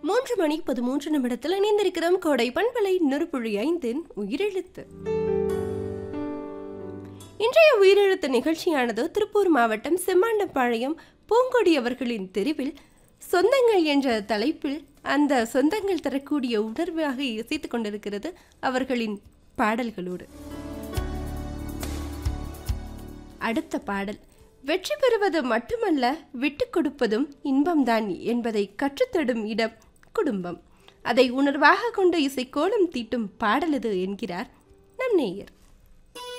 மூன்று மணி பதிமூன்று நிமிடத்தில் இணைந்திருக்கிறோம் கோடை பண்பலை நெருப்புழி ஐந்தின் உயிரெழுத்து இன்றைய உயிரெழுத்து நிகழ்ச்சியானது திருப்பூர் மாவட்டம் செம்மாண்டப்பாளையம் பூங்கொடி அவர்களின் தெருவில் சொந்தங்கள் என்ற தலைப்பில் அந்த சொந்தங்கள் தரக்கூடிய உணர்வாக இசைத்துக் கொண்டிருக்கிறது அவர்களின் பாடல்களோடு அடுத்த பாடல் வெற்றி பெறுவது மட்டுமல்ல விட்டு கொடுப்பதும் இன்பம்தான் என்பதை கற்றுத்தடும் இடம் குடும்பம் அதை உணர்வாக கொண்டு இசைக்கோலம் தீட்டும் பாடலது என்கிறார் நம் நேயர்